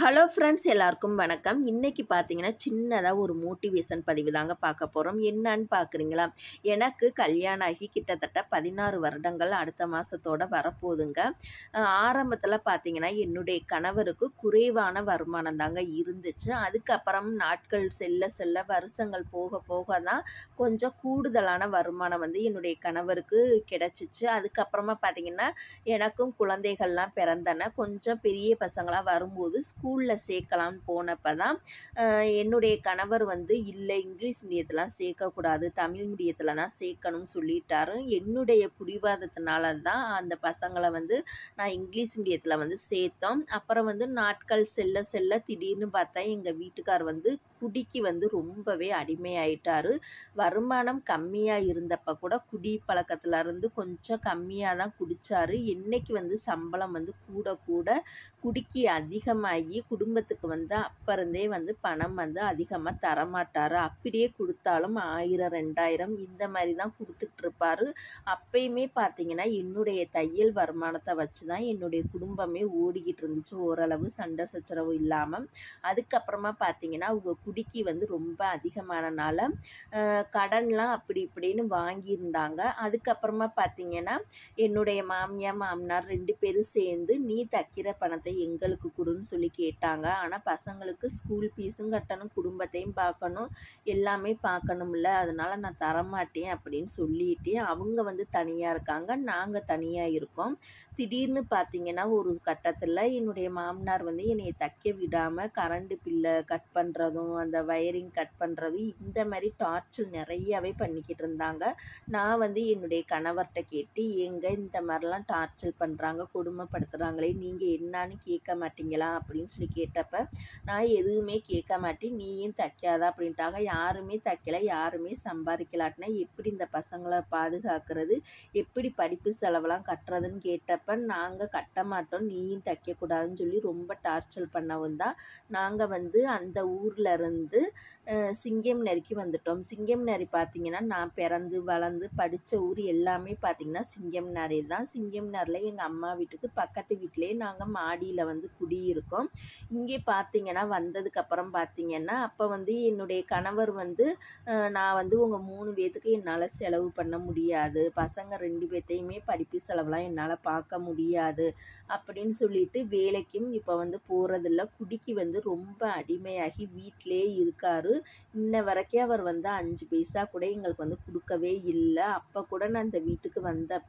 hello friends எல்லாருக்கும் வணக்கம் இன்னைக்கு பார்த்தீங்கன்னா சின்னதாக ஒரு மோட்டிவேஷன் பதிவு தாங்க பார்க்க போகிறோம் என்னன்னு பார்க்குறீங்களா எனக்கு கல்யாணம் ஆகி கிட்டத்தட்ட பதினாறு வருடங்கள் அடுத்த மாதத்தோட வரப்போகுதுங்க ஆரம்பத்தில் பார்த்தீங்கன்னா என்னுடைய கணவருக்கு குறைவான வருமானம் தாங்க இருந்துச்சு அதுக்கப்புறம் நாட்கள் செல்ல செல்ல வருஷங்கள் போக போக தான் கொஞ்சம் கூடுதலான வருமானம் வந்து என்னுடைய கணவருக்கு கிடைச்சிச்சு அதுக்கப்புறமா பார்த்தீங்கன்னா எனக்கும் குழந்தைகள்லாம் பிறந்தன கொஞ்சம் பெரிய பசங்களாக வரும்போது ஸ்கூலில் சேர்க்கலான்னு போனப்போ தான் அஹ், என்னுடைய கணவர் வந்து இல்லை இங்கிலீஷ் மீடியத்தெலாம் சேர்க்கக்கூடாது தமிழ் மீடியத்தில் தான் சேர்க்கணும்னு சொல்லிட்டாரு என்னுடைய பிடிவாதத்தினால தான் அந்த பசங்களை வந்து நான் இங்கிலீஷ் மீடியத்தில் வந்து சேர்த்தோம் அப்புறம் வந்து நாட்கள் செல்ல செல்ல திடீர்னு பார்த்தா எங்கள் வீட்டுக்கார் வந்து குடிக்கு வந்து ரொம்பவே அடிமையாயிட்டாரு வருமானம் கம்மியாக இருந்தப்ப கூட குடி பழக்கத்துல இருந்து கொஞ்சம் கம்மியாக தான் குடிச்சாரு என்னைக்கு வந்து சம்பளம் வந்து கூட கூட குடிக்கி அதிகமாகி குடும்பத்துக்கு வந்து அப்ப இருந்தே வந்து பணம் வந்து அதிகமாக தரமாட்டாரு அப்படியே கொடுத்தாலும் ஆயிரம் ரெண்டாயிரம் இந்த மாதிரி தான் கொடுத்துட்டு இருப்பாரு அப்பயுமே பார்த்தீங்கன்னா என்னுடைய தையல் வருமானத்தை வச்சு தான் என்னுடைய குடும்பமே ஓடிக்கிட்டு இருந்துச்சு ஓரளவு சண்டை சச்சரவு இல்லாமல் அதுக்கப்புறமா பார்த்தீங்கன்னா அவங்க குடிக்கி வந்து ரொம்ப அதிகமானனால அஹ், கடன்லாம் அப்படி இப்படின்னு வாங்கியிருந்தாங்க அதுக்கப்புறமா பார்த்தீங்கன்னா என்னுடைய மாமியார் மாமனார் ரெண்டு பேரும் சேர்ந்து நீ தைக்கிற பணத்தை எங்களுக்கு கொடுன்னு சொல்லி கேட்டாங்க ஆனால் பசங்களுக்கு ஸ்கூல் ஃபீஸும் கட்டணும் குடும்பத்தையும் பார்க்கணும் எல்லாமே பார்க்கணும்ல அதனால நான் தரமாட்டேன் அப்படின்னு சொல்லிட்டு அவங்க வந்து தனியாக இருக்காங்க நாங்கள் தனியாக இருக்கோம் திடீர்னு பார்த்தீங்கன்னா ஒரு கட்டத்தில் என்னுடைய மாமனார் வந்து என்னை தைக்க விடாமல் கரண்ட் பில்லை கட் பண்ணுறதும் அந்த வயரிங் கட் பண்ணுறதும் இந்த மாதிரி டார்ச்சர் நிறையாவே பண்ணிக்கிட்டு இருந்தாங்க நான் வந்து என்னுடைய கணவர்கிட்ட கேட்டு எங்க இந்த மாதிரிலாம் டார்ச்சர் பண்ணுறாங்க கொடுமைப்படுத்துகிறாங்களே நீங்கள் என்னன்னு கேட்க மாட்டீங்களா அப்படின்னு சொல்லி கேட்டப்ப நான் எதுவுமே கேட்க மாட்டேன் நீயும் தைக்காத அப்படின்ட்டாங்க யாருமே தைக்கல யாருமே சம்பாதிக்கலாட்டினா எப்படி இந்த பசங்களை பாதுகாக்கிறது எப்படி படிப்பு செலவெல்லாம் கட்டுறதுன்னு கேட்டப்ப நாங்கள் கட்ட மாட்டோம் நீயும் தைக்கக்கூடாதுன்னு சொல்லி ரொம்ப டார்ச்சர் பண்ணவும் தான் நாங்கள் வந்து அந்த ஊர்ல இருந்து அஹ், சிங்கம் நரிக்கு வந்துட்டோம் சிங்கம் நரி பார்த்தீங்கன்னா நான் பிறந்து வளர்ந்து படித்த ஊர் எல்லாமே பார்த்தீங்கன்னா சிங்கம் நரி தான் சிங்கம் நரில் எங்கள் அம்மா வீட்டுக்கு பக்கத்து வீட்டிலேயே நாங்கள் மாடியில் வந்து குடியிருக்கோம் இங்கே பார்த்தீங்கன்னா வந்ததுக்கப்புறம் பார்த்தீங்கன்னா அப்போ வந்து என்னுடைய கணவர் வந்து அஹ், நான் வந்து உங்கள் மூணு பேத்துக்கு என்னால் செலவு பண்ண முடியாது பசங்க ரெண்டு பேர்த்தையுமே படிப்பு செலவுலாம் என்னால் பார்க்க முடியாது அப்படின்னு சொல்லிட்டு வேலைக்கும் இப்போ வந்து போகிறதில்ல குடிக்கு வந்து ரொம்ப அடிமையாகி வீட்டிலே இருக்காரு இன்ன வரைக்கும் அவர் வந்து அஞ்சு பைசா கூட எங்களுக்கு வந்து கொடுக்கவே இல்லை அப்போ கூட நான் இந்த வீட்டுக்கு வந்தப்ப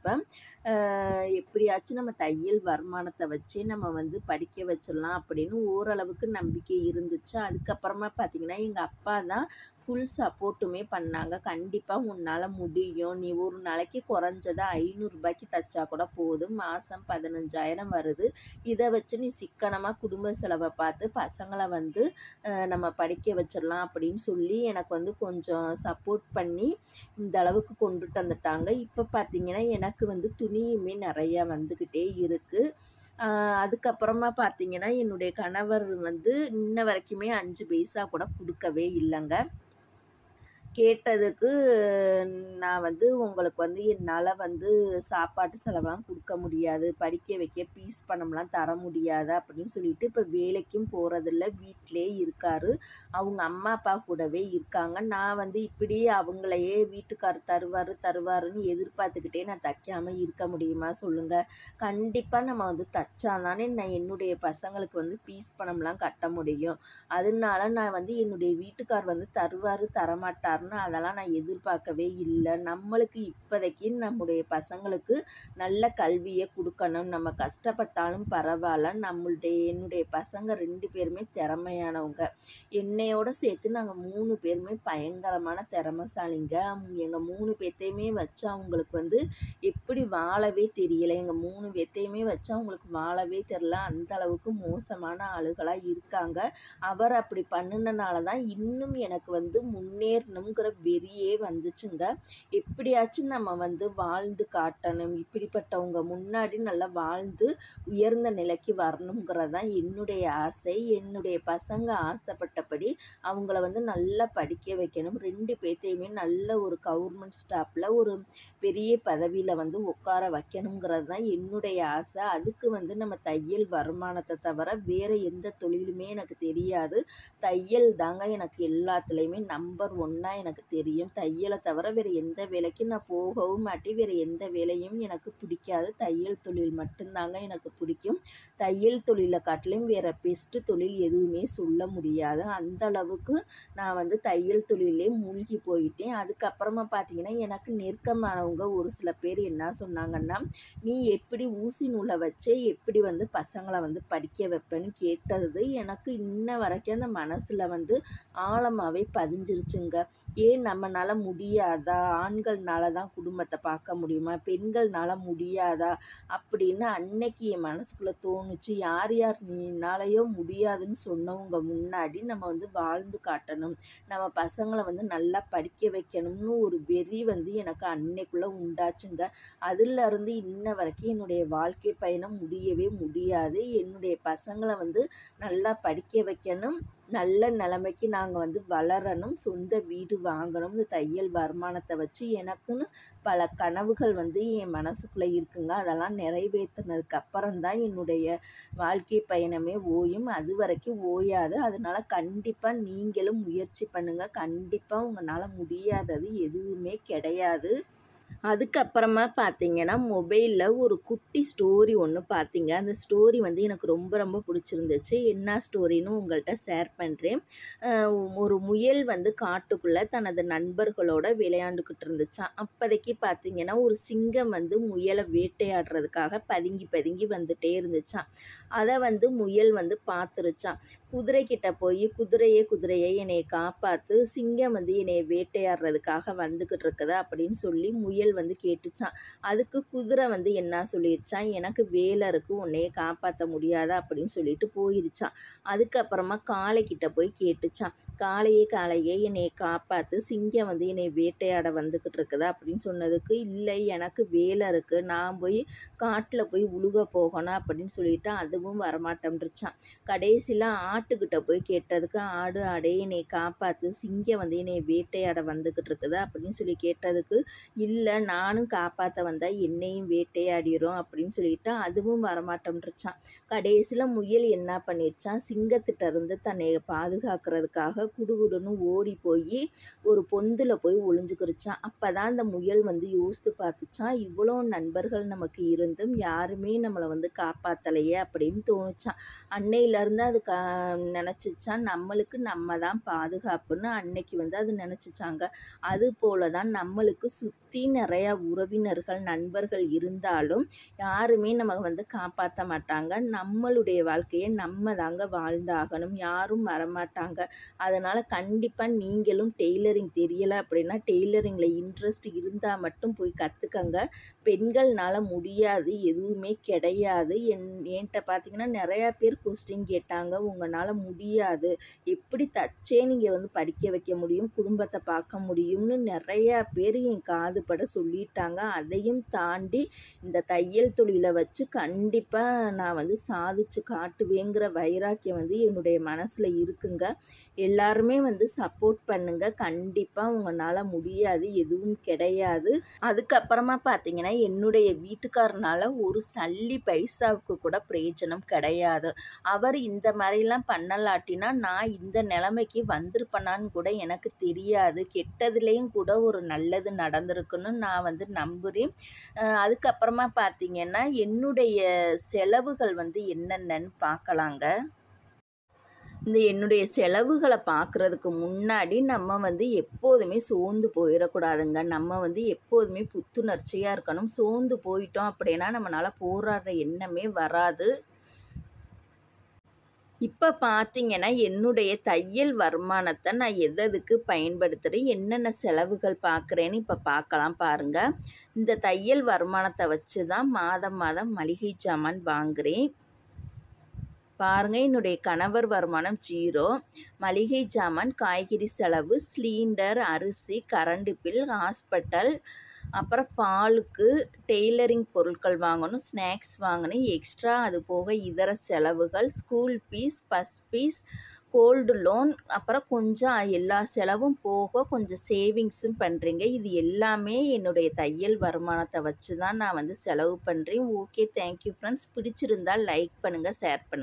ஆஹ், எப்படியாச்சும் நம்ம தையல் வருமானத்தை வச்சு நம்ம வந்து படிக்க வச்சிடலாம் அப்படின்னு ஓரளவுக்கு நம்பிக்கை இருந்துச்சு அதுக்கப்புறமா பார்த்தீங்கன்னா எங்கள் அப்பா தான் ஃபுல் சப்போர்ட்டுமே பண்ணாங்க கண்டிப்பாக உன்னால் முடியும் நீ ஒரு நாளைக்கு குறைஞ்சது ஐநூறுரூபாய்க்கு தைச்சா கூட போதும் மாதம் பதினஞ்சாயிரம் வருது இதை வச்சு நீ சிக்கனமாக குடும்ப செலவை பார்த்து பசங்களை வந்து அஹ், நம்ம படிக்க வச்சிடலாம் அப்படின்னு சொல்லி எனக்கு வந்து கொஞ்சம் சப்போர்ட் பண்ணி இந்த அளவுக்கு கொண்டுட்டு வந்துட்டாங்க இப்போ பார்த்தீங்கன்னா எனக்கு வந்து துணியுமே நிறையா வந்துக்கிட்டே இருக்குது அதுக்கப்புறமா பார்த்தீங்கன்னா என்னுடைய கணவர் வந்து இன்ன வரைக்குமே அஞ்சு பைசா கூட கொடுக்கவே இல்லைங்க கேட்டதுக்கு நான் வந்து உங்களுக்கு வந்து என்னால் வந்து சாப்பாட்டு செலவெல்லாம் கொடுக்க முடியாது படிக்க வைக்க பீஸ் பணம்லாம் தர முடியாது அப்படின்னு சொல்லிட்டு இப்போ வேலைக்கும் போகிறதில்ல வீட்டிலே இருக்காரு அவங்க அம்மா அப்பா கூடவே இருக்காங்க நான் வந்து இப்படியே அவங்களையே வீட்டுக்கார் தருவார் தருவாருன்னு எதிர்பார்த்துக்கிட்டே நான் தைக்காமல் இருக்க முடியுமா சொல்லுங்கள் கண்டிப்பாக நம்ம வந்து தைச்சாதானே நான் என்னுடைய பசங்களுக்கு வந்து பீஸ் பணம்லாம் கட்ட முடியும் அதனால நான் வந்து என்னுடைய வீட்டுக்கார் வந்து தருவார் தரமாட்டார்னு அதெல்லாம் நான் எதிர்பார்க்கவே இல்லை நம்மளுக்கு இப்போதைக்கு நம்முடைய பசங்களுக்கு நல்ல கல்வியை கொடுக்கணும் நம்ம கஷ்டப்பட்டாலும் பரவாயில்ல நம்மளுடைய என்னுடைய பசங்க ரெண்டு பேருமே திறமையானவங்க என்னையோட சேர்த்து நாங்கள் மூணு பேருமே பயங்கரமான திறமைசாலிங்க எங்கள் மூணு பேர்த்தையுமே வச்சு அவங்களுக்கு வந்து எப்படி வாழவே தெரியல எங்கள் மூணு பேர்த்தையுமே வச்சு அவங்களுக்கு வாழவே தெரில அந்த அளவுக்கு மோசமான ஆளுகளாக இருக்காங்க அவர் அப்படி பண்ணினனால தான் இன்னும் எனக்கு வந்து முன்னேறணும் வாங்கணுங்கிற வெறியே வந்துச்சுங்க எப்படியாச்சும் நம்ம வந்து வாழ்ந்து காட்டணும் இப்படிப்பட்டவங்க முன்னாடி நல்லா வாழ்ந்து உயர்ந்த நிலைக்கு வரணுங்கிறது தான் என்னுடைய ஆசை என்னுடைய பசங்க ஆசைப்பட்டபடி அவங்கள வந்து நல்லா படிக்க வைக்கணும் ரெண்டு பேர்த்தையுமே நல்ல ஒரு கவர்மெண்ட் ஸ்டாஃபில் ஒரு பெரிய பதவியில் வந்து உட்கார வைக்கணுங்கிறது தான் என்னுடைய ஆசை அதுக்கு வந்து நம்ம தையல் வருமானத்தை தவிர வேறு எந்த தொழிலுமே எனக்கு தெரியாது தையல் தாங்க எனக்கு எல்லாத்துலேயுமே நம்பர் ஒன்னாக எனக்கு தெரியும் தையலை தவிர வேறு எந்த வேலைக்கும் நான் போகவும் மாட்டேன் வேறு எந்த வேலையும் எனக்கு பிடிக்காது தையல் தொழில் மட்டும்தாங்க எனக்கு பிடிக்கும் தையல் தொழிலை காட்டிலும் வேறு பெஸ்ட்டு தொழில் எதுவுமே சொல்ல முடியாது அந்த அளவுக்கு நான் வந்து தையல் தொழிலே மூழ்கி போயிட்டேன் அதுக்கப்புறமா பார்த்தீங்கன்னா எனக்கு நெருக்கமானவங்க ஒரு சில பேர் என்ன சொன்னாங்கன்னா நீ எப்படி ஊசி நூலை வச்சே எப்படி வந்து பசங்களை வந்து படிக்க வைப்பேன்னு கேட்டது எனக்கு இன்ன வரைக்கும் அந்த மனசில் வந்து ஆழமாகவே பதிஞ்சிருச்சுங்க ஏன் நம்மளால முடியாதா ஆண்கள்னால தான் குடும்பத்தை பார்க்க முடியுமா பெண்கள்னால முடியாதா அப்படின்னு அன்னைக்கு என் மனசுக்குள்ளே தோணுச்சு யார் யார் நீனாலையோ முடியாதுன்னு சொன்னவங்க முன்னாடி நம்ம வந்து வாழ்ந்து காட்டணும் நம்ம பசங்களை வந்து நல்லா படிக்க வைக்கணும்னு ஒரு வெறி வந்து எனக்கு அன்னைக்குள்ளே உண்டாச்சுங்க அதிலிருந்து இன்ன வரைக்கும் என்னுடைய வாழ்க்கை பயணம் முடியவே முடியாது என்னுடைய பசங்களை வந்து நல்லா படிக்க வைக்கணும் நல்ல நிலைமைக்கு நாங்கள் வந்து வளரணும் சொந்த வீடு வாங்கணும் இந்த தையல் வருமானத்தை வச்சு எனக்குன்னு பல கனவுகள் வந்து என் மனசுக்குள்ளே இருக்குங்க அதெல்லாம் நிறைவேற்றினதுக்கு அப்புறம் தான் என்னுடைய வாழ்க்கை பயணமே ஓயும் அது வரைக்கும் ஓயாது அதனால் கண்டிப்பாக நீங்களும் முயற்சி பண்ணுங்கள் கண்டிப்பாக உங்களால் முடியாதது எதுவுமே கிடையாது அதுக்கப்புறமா பார்த்தீங்கன்னா மொபைலில் ஒரு குட்டி ஸ்டோரி ஒன்று பார்த்தீங்க அந்த ஸ்டோரி வந்து எனக்கு ரொம்ப ரொம்ப பிடிச்சிருந்துச்சு என்ன ஸ்டோரின்னு உங்கள்கிட்ட ஷேர் பண்ணுறேன் ஒரு முயல் வந்து காட்டுக்குள்ளே தனது நண்பர்களோட விளையாண்டுக்கிட்டு இருந்துச்சான் அப்போதைக்கு பார்த்தீங்கன்னா ஒரு சிங்கம் வந்து முயலை வேட்டையாடுறதுக்காக பதுங்கி பதுங்கி வந்துட்டே இருந்துச்சான் அதை வந்து முயல் வந்து பார்த்துருச்சான் குதிரைக்கிட்ட போய் குதிரையே குதிரையை என்னை காப்பாற்று சிங்கம் வந்து என்னை வேட்டையாடுறதுக்காக வந்துக்கிட்டு இருக்குதா அப்படின்னு சொல்லி முயல் வந்து கேட்டுச்சான் அதுக்கு குதிரை வந்து என்ன சொல்லிருச்சான் எனக்கு வேலை இருக்கு உன்னைய காப்பாற்ற முடியாதா அப்படின்னு சொல்லிட்டு போயிருச்சான் அதுக்கப்புறமா காளைக்கிட்ட போய் கேட்டுச்சான் காளையே காளையே என்னை காப்பாற்று சிங்கம் வந்து என்னை வேட்டையாட வந்துக்கிட்டு இருக்குதா அப்படின்னு சொன்னதுக்கு இல்லை எனக்கு வேலை இருக்குது நான் போய் காட்டில் போய் உழுக போகணும் அப்படின்னு சொல்லிட்டு அதுவும் வரமாட்டேன்ருச்சான் கடைசியில் ஆட்டுக்கிட்ட போய் கேட்டதுக்கு ஆடு ஆடே என்னை காப்பாற்று சிங்கம் வந்து என்னை வேட்டையாட வந்துக்கிட்டு இருக்குது அப்படின்னு சொல்லி கேட்டதுக்கு இல்லை நானும் காப்பாற்ற வந்தால் என்னையும் வேட்டையாடிரும் அப்படின்னு சொல்லிட்டு அதுவும் வரமாட்டேன்ருச்சான் கடைசியில் முயல் என்ன பண்ணிடுச்சான் சிங்கத்திட்ட இருந்து தன்னை பாதுகாக்கிறதுக்காக குடுகுடுன்னு ஓடி போய் ஒரு பொந்தில் போய் ஒளிஞ்சுக்கிருச்சான் அப்போ தான் அந்த முயல் வந்து யோசித்து பார்த்துச்சான் இவ்வளோ நண்பர்கள் நமக்கு இருந்தும் யாருமே நம்மளை வந்து காப்பாற்றலையே அப்படின்னு தோணுச்சான் அன்னையிலேருந்து அது கா நினச்சிச்சான் நம்மளுக்கு நம்ம தான் பாதுகாப்புன்னு அன்னைக்கு வந்து அது நினச்சிச்சாங்க அது போல தான் நம்மளுக்கு சுற்றி நிறையா உறவினர்கள் நண்பர்கள் இருந்தாலும் யாருமே நமக்கு வந்து காப்பாற்ற மாட்டாங்க நம்மளுடைய வாழ்க்கையை நம்ம தாங்க வாழ்ந்தாகணும் யாரும் வரமாட்டாங்க அதனால் கண்டிப்பாக நீங்களும் டெய்லரிங் தெரியலை அப்படின்னா டெய்லரிங்கில் இன்ட்ரெஸ்ட் இருந்தால் மட்டும் போய் கற்றுக்கங்க பெண்கள்னால் முடியாது எதுவுமே கிடையாது என் என்கிட்ட பார்த்தீங்கன்னா நிறையா பேர் கொஸ்டின் கேட்டாங்க உங்களால் முடியாது எப்படி தச்சே நீங்கள் வந்து படிக்க வைக்க முடியும் குடும்பத்தை பார்க்க முடியும்னு நிறையா பேர் என் காது பட சொல்லிட்டாங்க அதையும் தாண்டி இந்த தையல் தொழிலை வச்சு கண்டிப்பாக நான் வந்து சாதிச்சு காட்டுவேங்கிற வைராக்கியம் வந்து என்னுடைய மனசில் இருக்குங்க எல்லாருமே வந்து சப்போர்ட் பண்ணுங்க கண்டிப்பாக உங்களால் முடியாது எதுவும் கிடையாது அதுக்கப்புறமா பார்த்தீங்கன்னா என்னுடைய வீட்டுக்காரனால ஒரு சல்லி பைசாவுக்கு கூட பிரயோஜனம் கிடையாது அவர் இந்த மாதிரிலாம் பண்ணலாட்டினா நான் இந்த நிலைமைக்கு வந்திருப்பேனான்னு கூட எனக்கு தெரியாது கெட்டதுலேயும் கூட ஒரு நல்லது நடந்திருக்குன்னு நான் வந்து நம்புகிறேன் அதுக்கப்புறமா பார்த்தீங்கன்னா என்னுடைய செலவுகள் வந்து என்னென்னன்னு பார்க்கலாங்க இந்த என்னுடைய செலவுகளை பார்க்குறதுக்கு முன்னாடி நம்ம வந்து எப்போதுமே சோர்ந்து போயிடக்கூடாதுங்க நம்ம வந்து எப்போதுமே புத்துணர்ச்சியாக இருக்கணும் சோர்ந்து போயிட்டோம் அப்படின்னா நம்மளால் போராடுற எண்ணமே வராது இப்போ பார்த்தீங்கன்னா என்னுடைய தையல் வருமானத்தை நான் எது எதுக்கு பயன்படுத்துகிறேன் என்னென்ன செலவுகள் பார்க்குறேன்னு இப்போ பார்க்கலாம் பாருங்கள் இந்த தையல் வருமானத்தை வச்சு தான் மாதம் மாதம் மளிகை சாமான் வாங்குகிறேன் பாருங்கள் என்னுடைய கணவர் வருமானம் ஜீரோ மளிகை ஜாமான் காய்கறி செலவு சிலிண்டர் அரிசி கரண்ட் பில் ஹாஸ்பிட்டல் அப்புறம் பாலுக்கு டெய்லரிங் பொருட்கள் வாங்கணும் ஸ்நாக்ஸ் வாங்கணும் எக்ஸ்ட்ரா அது போக இதர செலவுகள் school fees bus fees gold loan அப்புறம் கொஞ்சம் எல்லா செலவும் போக கொஞ்சம் சேவிங்ஸும் பண்ணுறீங்க இது எல்லாமே என்னுடைய தையல் வருமானத்தை வச்சு தான் நான் வந்து செலவு பண்ணுறேன் ஓகே தேங்க்யூ ஃப்ரெண்ட்ஸ் பிடிச்சிருந்தால் லைக் பண்ணுங்கள் ஷேர் பண்ணுங்கள்